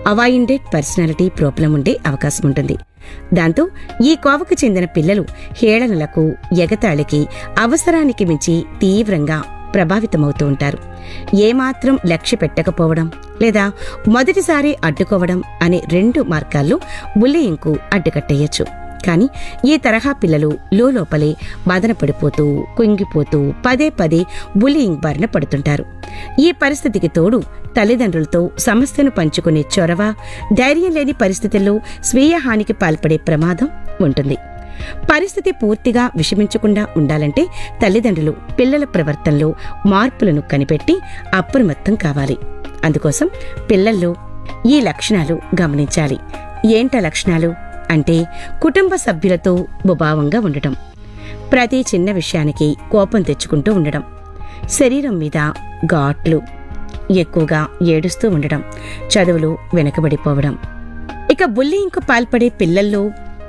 అవాయిండెడ్ personality problem ఉండే అవకాశం ఉంటుంది దాంతో ఈ కోవకు చెందిన పిల్లలు హేళనలకు ఎగతాళికి అవసరానికి మించి తీవ్రంగా ప్రభావితమవుతూ ఉంటారు ఏమాత్రం లక్ష్య పెట్టకపోవడం లేదా మొదటిసారి అడ్డుకోవడం అనే రెండు మార్గాల్లో బుల్లియింగ్కు అడ్డుకట్టేయచ్చు కానీ ఈ తరహా పిల్లలు లోపలే బాధన పడిపోతూ కుంగిపోతూ పదే పదే బులియింగ్ బారిన పడుతుంటారు ఈ పరిస్థితికి తోడు తల్లిదండ్రులతో సమస్యను పంచుకునే చొరవ ధైర్యం లేని పరిస్థితుల్లో స్వీయ హానికి పాల్పడే ప్రమాదం ఉంటుంది పరిస్థితి పూర్తిగా విషమించకుండా ఉండాలంటే తల్లిదండ్రులు పిల్లల ప్రవర్తనలో మార్పులను కనిపెట్టి అప్రమత్తం కావాలి అందుకోసం పిల్లల్లో ఈ లక్షణాలు గమనించాలి ఏంట లక్షణాలు అంటే కుటుంబ సభ్యులతో ముభావంగా ఉండటం ప్రతి చిన్న విషయానికి కోపం తెచ్చుకుంటూ ఉండడం శరీరం మీద ఘాట్లు ఎక్కువగా ఏడుస్తూ ఉండడం చదువులు వెనకబడిపోవడం ఇక బుల్లింగ్కు పాల్పడే పిల్లల్లో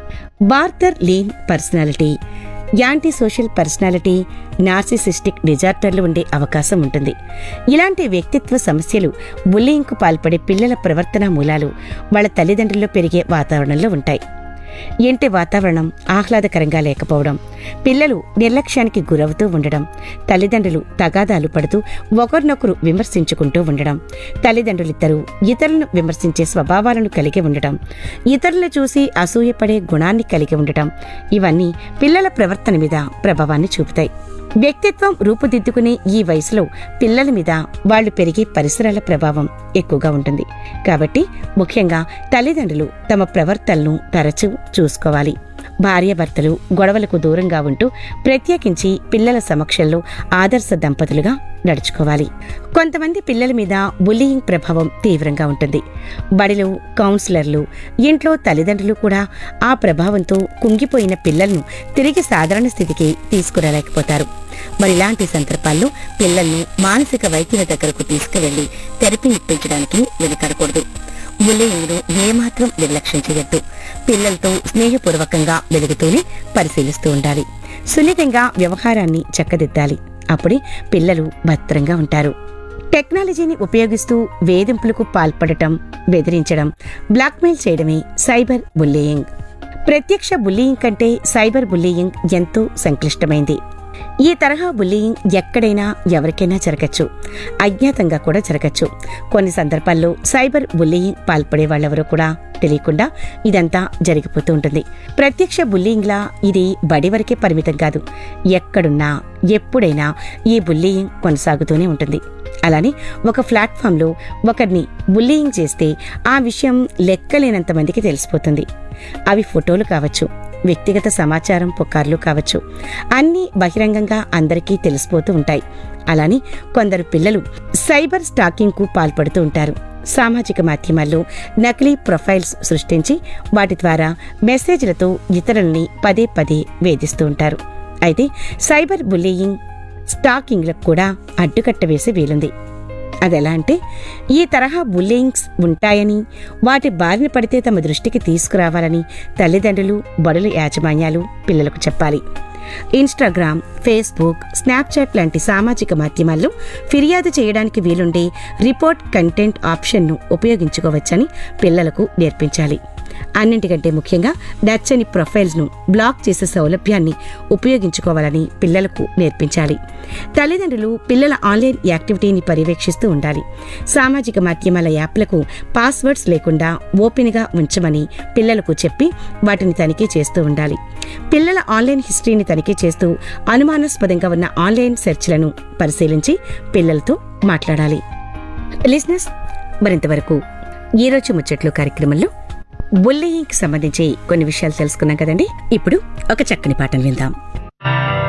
borderline personality anti social personality narcissistic డిజార్డర్లు ఉండే అవకాశం ఉంటుంది ఇలాంటి వ్యక్తిత్వ సమస్యలు బుల్లింగ్కు పాల్పడే పిల్లల ప్రవర్తన మూలాలు వాళ్ళ తల్లిదండ్రుల్లో పెరిగే వాతావరణంలో ఉంటాయి ఇంటి వాతావరణం ఆహ్లాదకరంగా లేకపోవడం పిల్లలు నిర్లక్ష్యానికి గురవుతూ ఉండడం తల్లిదండ్రులు తగాదాలు పడుతూ ఒకరినొకరు విమర్శించుకుంటూ ఉండడం తల్లిదండ్రులిద్దరూ ఇతరులను విమర్శించే స్వభావాలను కలిగి ఉండటం ఇతరులను చూసి అసూయపడే గుణాన్ని కలిగి ఉండటం ఇవన్నీ పిల్లల ప్రవర్తన మీద ప్రభావాన్ని చూపుతాయి వ్యక్తిత్వం రూపుదిద్దుకునే ఈ వయసులో పిల్లల మీద వాళ్ళు పెరిగే పరిసరాల ప్రభావం ఎక్కువగా ఉంటుంది కాబట్టి ముఖ్యంగా తల్లిదండ్రులు తమ ప్రవర్తనను తరచూ చూసుకోవాలి భార్యాభర్తలు గొడవలకు దూరంగా ఉంటూ ప్రత్యేకించి పిల్లల సమక్షంలో ఆదర్శ దంపతులుగా నడుచుకోవాలి కొంతమంది పిల్లల మీద బుల్లియింగ్ ప్రభావం తీవ్రంగా ఉంటుంది బడిలో కౌన్సిలర్లు ఇంట్లో తల్లిదండ్రులు కూడా ఆ ప్రభావంతో కుంగిపోయిన పిల్లలను తిరిగి సాధారణ స్థితికి తీసుకురాలేకపోతారు మరి ఇలాంటి సందర్భాల్లో పిల్లల్ని మానసిక వైద్యుల దగ్గరకు తీసుకువెళ్లి థెరపీ ఇప్పించడానికి వెనుకడకూడదు బుల్లింగ్ను ఏమాత్రం నిర్లక్ష్యం చేయొద్దు పిల్లలతో స్నేహపూర్వకంగా వెలుగుతూనే పరిశీలిస్తూ ఉండాలి సున్నితంగా వ్యవహారాన్ని చక్కదిద్దాలి అప్పుడే పిల్లలు భద్రంగా ఉంటారు టెక్నాలజీని ఉపయోగిస్తూ వేధింపులకు పాల్పడటం బెదిరించడం బ్లాక్మెయిల్ చేయడమే సైబర్ బుల్లీయింగ్ ప్రత్యక్ష బుల్లీయింగ్ కంటే సైబర్ బుల్లీయింగ్ ఎంతో సంక్లిష్టమైంది ఈ తరహా బుల్లీయింగ్ ఎక్కడైనా ఎవరికైనా జరగచ్చు అజ్ఞాతంగా కూడా జరగచ్చు కొన్ని సందర్భాల్లో సైబర్ బుల్లీయింగ్ పాల్పడే వాళ్ళెవరూ కూడా తెలియకుండా ఇదంతా జరిగిపోతూ ఉంటుంది ప్రత్యక్ష బుల్లీయింగ్లా ఇది బడి వరకే పరిమితం కాదు ఎక్కడున్నా ఎప్పుడైనా ఈ బుల్లీయింగ్ కొనసాగుతూనే ఉంటుంది అలానే ఒక ప్లాట్ఫామ్లో ఒకరిని బుల్లీయింగ్ చేస్తే ఆ విషయం లెక్కలేనంత మందికి తెలిసిపోతుంది అవి ఫోటోలు కావచ్చు వ్యక్తిగత సమాచారం పుకార్లు కావచ్చు అన్నీ బహిరంగంగా అందరికీ తెలిసిపోతూ ఉంటాయి అలానే కొందరు పిల్లలు సైబర్ స్టాకింగ్కు పాల్పడుతూ ఉంటారు సామాజిక మాధ్యమాల్లో నకిలీ ప్రొఫైల్స్ సృష్టించి వాటి ద్వారా మెసేజ్లతో ఇతరుల్ని పదే పదే వేధిస్తూ ఉంటారు అయితే సైబర్ బుల్లీయింగ్ స్టాకింగ్లకు కూడా అడ్డుకట్ట వేసి వీలుంది అదెలా అంటే ఈ తరహా బుల్లింగ్స్ ఉంటాయని వాటి బారిన పడితే తమ దృష్టికి తీసుకురావాలని తల్లిదండ్రులు బడుల యాజమాన్యాలు పిల్లలకు చెప్పాలి ఇన్స్టాగ్రామ్ ఫేస్బుక్ స్నాప్చాట్ లాంటి సామాజిక మాధ్యమాల్లో ఫిర్యాదు చేయడానికి వీలుండే రిపోర్ట్ కంటెంట్ ఆప్షన్ను ఉపయోగించుకోవచ్చని పిల్లలకు నేర్పించాలి అన్నింటికంటే ముఖ్యంగా నచ్చని ప్రొఫైల్స్ను బ్లాక్ చేసే సౌలభ్యాన్ని ఉపయోగించుకోవాలని పిల్లలకు నేర్పించాలి తల్లిదండ్రులు పిల్లల ఆన్లైన్ యాక్టివిటీని పర్యవేక్షిస్తూ ఉండాలి సామాజిక మాధ్యమాల యాప్లకు పాస్వర్డ్స్ లేకుండా ఓపెన్గా ఉంచమని పిల్లలకు చెప్పి వాటిని తనిఖీ చేస్తూ ఉండాలి పిల్లల ఆన్లైన్ హిస్టరీని తనిఖీ చేస్తూ అనుమానాస్పదంగా ఉన్న ఆన్లైన్ సెర్చ్లను పరిశీలించి పిల్లలతో మాట్లాడాలి లిజినెస్ మరింతవరకు ఈరోజు ముచ్చట్లు కార్యక్రమంలో బుల్లింగ్కి సంబంధించి కొన్ని విషయాలు తెలుసుకున్నాం కదండి ఇప్పుడు ఒక చక్కని పాఠం విందాం